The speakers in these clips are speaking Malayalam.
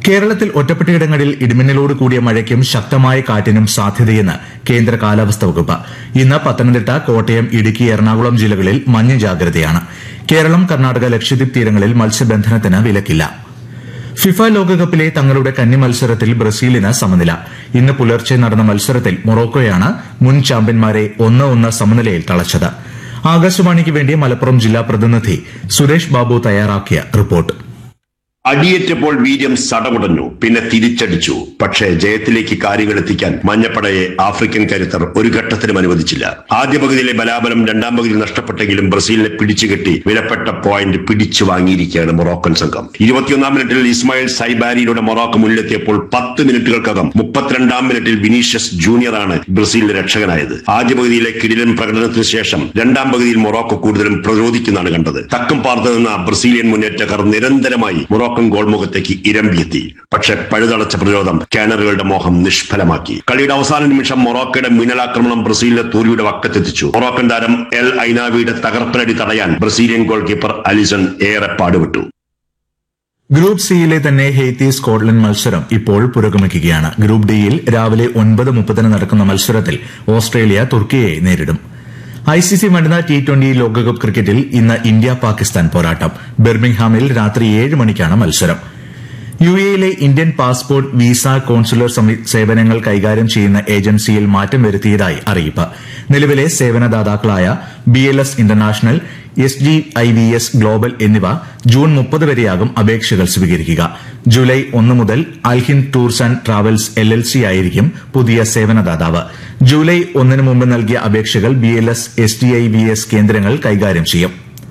കേരളത്തിൽ ഒറ്റപ്പെട്ടയിടങ്ങളിൽ ഇടിമിന്നലോട് കൂടിയ മഴയ്ക്കും ശക്തമായ കാറ്റിനും സാധ്യതയെന്ന് കേന്ദ്ര കാലാവസ്ഥാ വകുപ്പ് ഇന്ന് പത്തനംതിട്ട കോട്ടയം ഇടുക്കി എറണാകുളം ജില്ലകളിൽ മഞ്ഞ ജാഗ്രതയാണ് കേരളം കർണാടക ലക്ഷദ്വീപ് തീരങ്ങളിൽ മത്സ്യബന്ധനത്തിന് വിലക്കില്ല ഫിഫ ലോകകപ്പിലെ തങ്ങളുടെ കന്നി മത്സരത്തിൽ ബ്രസീലിന് സമനില ഇന്ന് പുലർച്ചെ നടന്ന മത്സരത്തിൽ മൊറോക്കോയാണ് മുൻ ചാമ്പ്യന്മാരെ ഒന്ന് ഒന്ന് സമനിലയിൽ തളച്ചത് ആകാശവാണിക്ക് വേണ്ടി മലപ്പുറം ജില്ലാ പ്രതിനിധി സുരേഷ് ബാബു തയ്യാറാക്കിയ റിപ്പോർട്ട് അടിയേറ്റപ്പോൾ വീര്യം സടകുടഞ്ഞു പിന്നെ തിരിച്ചടിച്ചു പക്ഷേ ജയത്തിലേക്ക് കാര്യങ്ങൾ എത്തിക്കാൻ മഞ്ഞപ്പടയെ ആഫ്രിക്കൻ കരുത്തർ ഒരു ഘട്ടത്തിലും അനുവദിച്ചില്ല ആദ്യ പകുതിയിലെ ബലാബലം രണ്ടാം പകുതിയിൽ നഷ്ടപ്പെട്ടെങ്കിലും ബ്രസീലിനെ പിടിച്ചുകെട്ടി വിലപ്പെട്ട പോയിന്റ് പിടിച്ചു വാങ്ങിയിരിക്കുകയാണ് മൊറോക്കൻ സംഘം ഇരുപത്തിയൊന്നാം മിനിറ്റിൽ ഇസ്മായിൽ സൈബാരിയിലൂടെ മൊറോക്കോ മുന്നിലെത്തിയപ്പോൾ പത്ത് മിനിറ്റുകൾക്കകം മുപ്പത്തിരണ്ടാം മിനിറ്റിൽ വിനീഷ്യസ് ജൂനിയറാണ് ബ്രസീലിന്റെ രക്ഷകനായത് ആദ്യ പകുതിയിലെ കിടിലൻ പ്രകടനത്തിന് ശേഷം രണ്ടാം പകുതിയിൽ മൊറോക്കോ കൂടുതലും പ്രതിരോധിക്കുന്നതാണ് കണ്ടത് തക്കം പാർത്ത് നിന്ന ബ്രസീലിയൻ മുന്നേറ്റക്കാർ നിരന്തരമായി മൊറോക്കൻ ഗോൾമുഖത്തേക്ക് ഇരമ്പിയെത്തി പക്ഷെ പഴുതടച്ച പ്രതിരോധം കാനറുകളുടെ മോഹം നിഷ്ഫലമാക്കി കളിയുടെ അവസാന നിമിഷം മൊറോക്കയുടെ മിന്നലാക്രമണം ബ്രസീലിനെ തോൽവിയുടെ വക്കത്തെത്തിച്ചു മൊറോക്കൻ താരം എൽ ഐനാവിയുടെ തകർപ്പനടി തടയാൻ ബ്രസീലിയൻ ഗോൾ കീപ്പർ അലിസൺ ഏറെ പാടുപെട്ടു ഗ്രൂപ്പ് സിയിലെ തന്നെ ഹെയ്ത്തി സ്കോട്ട്ലൻഡ് മത്സരം ഇപ്പോൾ പുരോഗമിക്കുകയാണ് ഗ്രൂപ്പ് ഡിയിൽ രാവിലെ ഒൻപത് മുപ്പതിന് നടക്കുന്ന മത്സരത്തിൽ ഓസ്ട്രേലിയ തുർക്കിയെ നേരിടും ഐസിസി വനിതാ ടി ട്വന്റി ലോകകപ്പ് ക്രിക്കറ്റിൽ ഇന്ന് ഇന്ത്യ പാകിസ്ഥാൻ പോരാട്ടം ബെർമിംഗ്ഹാമിൽ രാത്രി ഏഴ് മണിക്കാണ് മത്സരം യു എയിലെ ഇന്ത്യൻ പാസ്പോർട്ട് വിസ കോൺസുലർ സമി- സേവനങ്ങൾ കൈകാര്യം ചെയ്യുന്ന ഏജൻസിയിൽ മാറ്റം വരുത്തിയതായി അറിയിപ്പ് നിലവിലെ സേവനദാതാക്കളായ B L S international S G I V S global എന്നിവ ജൂൺ മുപ്പത് വരെയാകും അപേക്ഷകൾ സ്വീകരിക്കുക ജൂലൈ ഒന്ന് മുതൽ Alhind tours and travels L L C ആയിരിക്കും പുതിയ സേവനദാതാവ് ജൂലൈ ഒന്നിന് മുമ്പ് നൽകിയ അപേക്ഷകൾ B L S S D I V S കേന്ദ്രങ്ങൾ കൈകാര്യം ചെയ്യും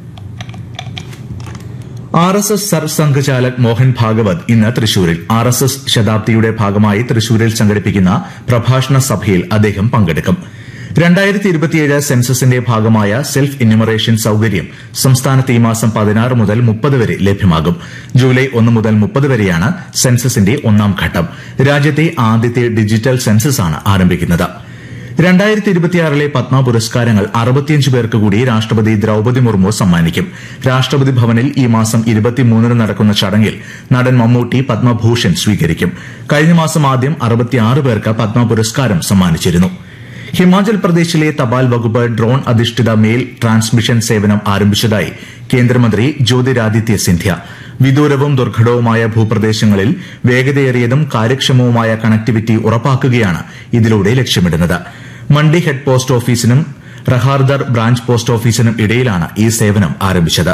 R S S Sarsanghchalak Mohan Bhagwat ഇന്ന് തൃശൂരിൽ ആർ എസ് എസ് ശതാബ്ദിയുടെ ഭാഗമായി തൃശൂരിൽ സംഘടിപ്പിക്കുന്ന പ്രഭാഷണ സഭയിൽ അദ്ദേഹം പങ്കെടുക്കും രണ്ടായിരത്തി ഇരുപത്തിയേഴ് സെൻസസിന്റെ ഭാഗമായ സെൽഫ് എന്യൂമറേഷൻ സൌകര്യം സംസ്ഥാനത്ത് ഈ മാസം പതിനാറ് മുതൽ മുപ്പത് വരെ ലഭ്യമാകും ജൂലൈ ഒന്ന് മുതൽ മുപ്പത് വരെയാണ് സെൻസസിന്റെ ഒന്നാം ഘട്ടം രാജ്യത്തെ ആദ്യത്തെ ഡിജിറ്റൽ സെൻസസാണ് ആരംഭിക്കുന്നത് രണ്ടായിരത്തി ഇരുപത്തിയാറിലെ പത്മ പുരസ്കാരങ്ങൾ അറുപത്തിയഞ്ച് പേർക്ക് കൂടി രാഷ്ട്രപതി ദ്രൌപതി മുർമു സമ്മാനിക്കും രാഷ്ട്രപതി ഭവനിൽ ഈ മാസം ഇരുപത്തിമൂന്നിന് നടക്കുന്ന ചടങ്ങിൽ നടൻ മമ്മൂട്ടി പത്മഭൂഷൺ സ്വീകരിക്കും കഴിഞ്ഞ മാസം ആദ്യം അറുപത്തിയാറ് പേർക്ക് പത്മ പുരസ്കാരം സമ്മാനിച്ചിരുന്നു ഹിമാചൽ പ്രദേശിലെ തപാൽ വകുപ്പ് ഡ്രോൺ അധിഷ്ഠിത മെയിൽ ട്രാൻസ്മിഷൻ സേവനം ആരംഭിച്ചതായി കേന്ദ്രമന്ത്രി ജ്യോതിരാദിത്യ സിന്ധ്യ വിദൂരവും ദുർഘടവുമായ ഭൂപ്രദേശങ്ങളിൽ വേഗതയേറിയതും കാര്യക്ഷമവുമായ കണക്ടിവിറ്റി ഉറപ്പാക്കുകയാണ് ഇതിലൂടെ ലക്ഷ്യമിടുന്നത് മണ്ഡി ഹെഡ് പോസ്റ്റ് ഓഫീസിനും റഹാർദർ ബ്രാഞ്ച് പോസ്റ്റ് ഓഫീസിനും ഇടയിലാണ് ഈ സേവനം ആരംഭിച്ചത്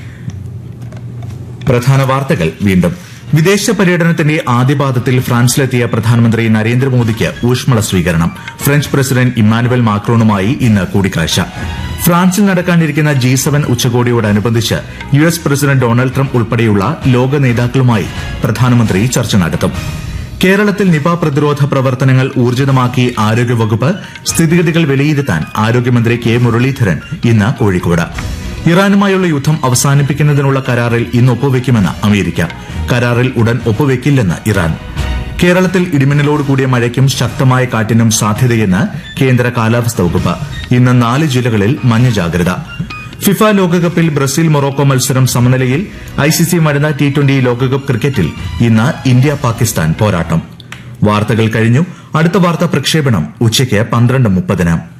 പ്രധാന വാർത്തകൾ വീണ്ടും വിദേശ പര്യടനത്തിന്റെ ആദ്യപാദത്തിൽ ഫ്രാൻസിലെത്തിയ പ്രധാനമന്ത്രി നരേന്ദ്രമോദിക്ക് ഊഷ്മള സ്വീകരണം ഫ്രഞ്ച് പ്രസിഡന്റ് ഇമ്മാനുവൽ മാക്രോണുമായി ഇന്ന് കൂടിക്കാഴ്ച ഫ്രാൻസിൽ നടക്കാനിരിക്കുന്ന ജി സെവൻ ഉച്ചകോടിയോടനുബന്ധിച്ച് U S president Donald Trump ഉൾപ്പെടെയുള്ള ലോക നേതാക്കളുമായി പ്രധാനമന്ത്രി ചർച്ച നടത്തും കേരളത്തിൽ നിപ പ്രതിരോധ പ്രവർത്തനങ്ങൾ ഊർജിതമാക്കി ആരോഗ്യവകുപ്പ് സ്ഥിതിഗതികൾ വിലയിരുത്താൻ ആരോഗ്യമന്ത്രി കെ മുരളീധരൻ ഇന്ന് കോഴിക്കോട് ഇറാനുമായുള്ള യുദ്ധം അവസാനിപ്പിക്കുന്നതിനുള്ള കരാറിൽ ഇന്ന് ഒപ്പുവെക്കുമെന്ന് അമേരിക്ക കരാറിൽ ഉടൻ ഒപ്പുവെക്കില്ലെന്ന് ഇറാൻ കേരളത്തിൽ ഇടിമിന്നലോട് കൂടിയ മഴയ്ക്കും ശക്തമായ കാറ്റിനും സാധ്യതയെന്ന് കേന്ദ്ര കാലാവസ്ഥാ വകുപ്പ് ഇന്ന് നാല് ജില്ലകളിൽ മഞ്ഞ ജാഗ്രത ഫിഫ ലോകകപ്പിൽ ബ്രസീൽ മൊറോക്കോ മത്സരം സമനിലയിൽ ഐസിസി വനിതാ ടി ട്വന്റി ലോകകപ്പ് ക്രിക്കറ്റിൽ ഇന്ന് ഇന്ത്യ പാകിസ്ഥാൻ പോരാട്ടം വാർത്തകൾ കഴിഞ്ഞു അടുത്ത വാർത്താ പ്രക്ഷേപണം ഉച്ചയ്ക്ക് പന്ത്രണ്ട് മുപ്പതിന്